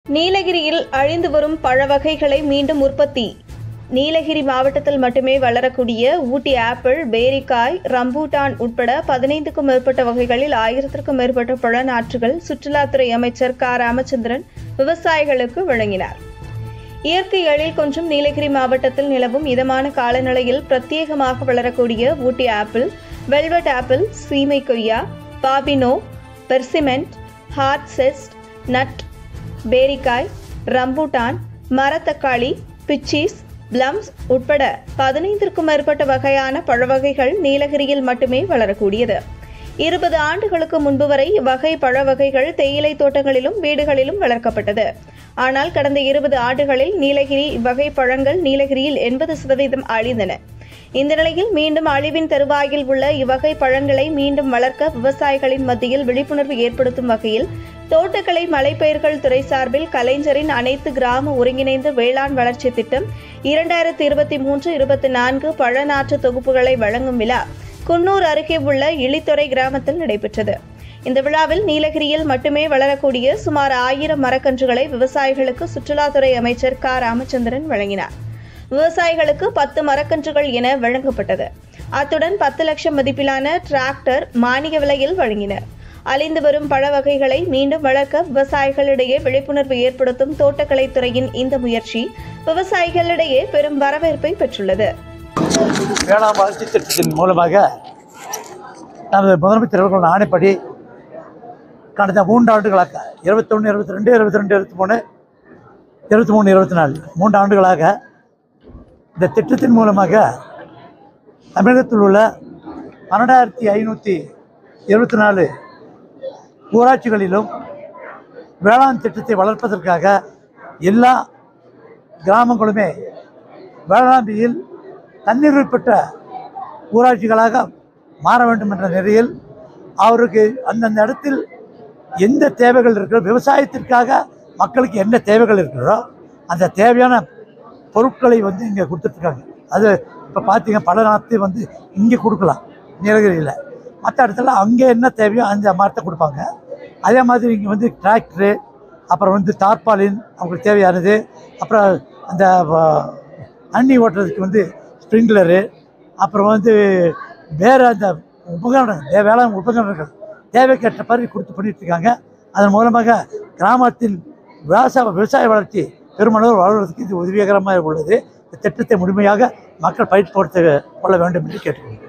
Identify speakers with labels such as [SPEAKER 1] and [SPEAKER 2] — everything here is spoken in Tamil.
[SPEAKER 1] நீலகிரியில் அழிந்து வரும் பழ வகைகளை மீண்டும் உற்பத்தி நீலகிரி மாவட்டத்தில் மட்டுமே வளரக்கூடிய ஊட்டி ஆப்பிள் பேரிக்காய் ரம்பூட்டான் உட்பட பதினைந்துக்கும் மேற்பட்ட வகைகளில் ஆயிரத்திற்கும் மேற்பட்ட பழ நாற்றுகள் சுற்றுலாத்துறை அமைச்சர் க ராமச்சந்திரன் விவசாயிகளுக்கு வழங்கினார் இயற்கை எழில் கொஞ்சம் நீலகிரி மாவட்டத்தில் நிலவும் இதமான காலநிலையில் பிரத்யேகமாக வளரக்கூடிய ஊட்டி ஆப்பிள் வெல்வெட் ஆப்பிள் சீமை கொய்யா பாபினோ பெர்சிமெண்ட் ஹார்ட் செஸ்ட் நட் பேரிக்காய் ரம்பூட்டான் மரத்தக்காளி பிச்சீஸ் பிளம்ஸ் உட்பட பதினைந்திற்கும் மேற்பட்ட வகையான பழவகைகள் நீலகிரியில் மட்டுமே வளரக்கூடியது இருபது ஆண்டுகளுக்கு முன்பு வரை இவ்வகை பழ வகைகள் தேயிலை தோட்டங்களிலும் வீடுகளிலும் வளர்க்கப்பட்டது ஆனால் கடந்த இருபது ஆண்டுகளில் நீலகிரி இவ்வகை பழங்கள் நீலகிரியில் எண்பது சதவீதம் அழிந்தன இந்த நிலையில் மீண்டும் அழிவின் தருவாயில் உள்ள இவ்வகை பழங்களை மீண்டும் வளர்க்க விவசாயிகளின் மத்தியில் விழிப்புணர்வு ஏற்படுத்தும் வகையில் தோட்டக்கலை மலைப்பயிர்கள் துறை சார்பில் கலைஞரின் அனைத்து கிராம ஒருங்கிணைந்த வேளாண் வளர்ச்சி திட்டம் இரண்டாயிரத்தி இருபத்தி மூன்று இருபத்தி நான்கு பழநாற்று தொகுப்புகளை வழங்கும் விழா குன்னூர் அருகே உள்ள இளித்துறை கிராமத்தில் நடைபெற்றது இந்த விழாவில் நீலகிரியில் மட்டுமே வளரக்கூடிய சுமார் ஆயிரம் மரக்கன்றுகளை விவசாயிகளுக்கு சுற்றுலாத்துறை அமைச்சர் க ராமச்சந்திரன் வழங்கினார் விவசாயிகளுக்கு பத்து மரக்கன்றுகள் என வழங்கப்பட்டது அத்துடன் பத்து லட்சம் மதிப்பிலான டிராக்டர் மானிய விலையில் வழங்கினர் அழிந்து வரும் பழ வகைகளை மீண்டும் வளர்க்க விவசாயிகளிடையே விழிப்புணர்வு ஏற்படுத்தும் தோட்டக்கலைத்துறையின் இந்த முயற்சி விவசாயிகளிடையே பெரும் வரவேற்பை பெற்றுள்ளது
[SPEAKER 2] வேளாண் வளர்ச்சி திட்டத்தின் மூலமாக நமது முதலமைச்சர் அவர்கள் ஆணைப்படி கடந்த மூன்று ஆண்டுகளாக இருபத்தொன்று இருபத்தி ரெண்டு இருபத்தி ரெண்டு இருபத்தி மூணு இருபத்தி மூணு இருபத்தி நாலு மூன்று ஆண்டுகளாக இந்த திட்டத்தின் மூலமாக தமிழகத்தில் உள்ள பன்னெண்டாயிரத்தி ஐநூற்றி இருபத்தி நாலு ஊராட்சிகளிலும் வேளாண் திட்டத்தை வளர்ப்பதற்காக எல்லா கிராமங்களுமே வேளாண்மையில் தண்ணீர் பெற்ற ஊராட்சிகளாக மாற வேண்டும் என்ற நிலையில் அவருக்கு அந்தந்த இடத்தில் எந்த தேவைகள் இருக்கிறோ விவசாயத்திற்காக மக்களுக்கு என்ன தேவைகள் இருக்கிறதோ அந்த தேவையான பொருட்களை வந்து இங்கே கொடுத்துட்ருக்காங்க அது இப்போ பார்த்தீங்க பல நாற்று வந்து இங்கே கொடுக்கலாம் நீலகிரியில் மற்ற இடத்துல அங்கே என்ன தேவையோ அந்த மரத்தை கொடுப்பாங்க அதே மாதிரி இங்கே வந்து டிராக்டரு அப்புறம் வந்து தார்பாலின் அவங்களுக்கு தேவையானது அப்புறம் அந்த வ- தண்ணி ஓட்டுறதுக்கு வந்து ஸ்ப்ரிங்க்லரு அப்புறம் வந்து வேறு அந்த உபகரணங்கள் வே- வேளாண் உபகரணங்கள் தேவைக்கேற்ற மாதிரி கொடுத்து பண்ணிட்டு இருக்காங்க அதன் மூலமாக கிராமத்தின் விவசாய விவசாய வளர்ச்சி பெருமளவு வளர்வதற்கு இது உதவிகரமாக உள்ளது இந்த திட்டத்தை முழுமையாக மக்கள் பயன்படுத்த கொள்ள வேண்டும் என்று கேட்டுக்கொள்கிறேன்